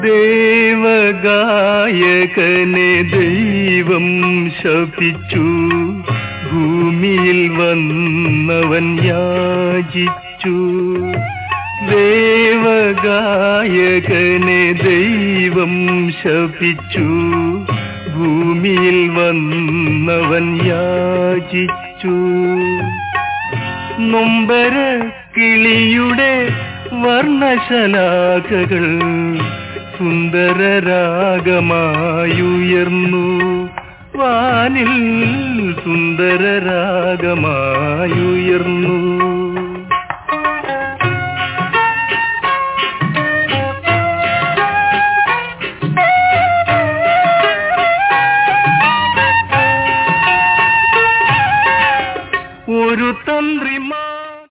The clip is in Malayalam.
ദേവഗായകനെ ദൈവം ശപിച്ചു ഭൂമിയിൽ വന്നവൻ യാചിച്ചു ദേവഗായകനെ ദൈവം ശപിച്ചു ഭൂമിയിൽ വന്നവൻ യാചിച്ചു നൊമ്പര കിളിയുടെ വർണ്ണശലാഖകൾ സുന്ദരരാഗമായുയർന്നു വാനിൽ സുന്ദരരാഗമായുയർന്നു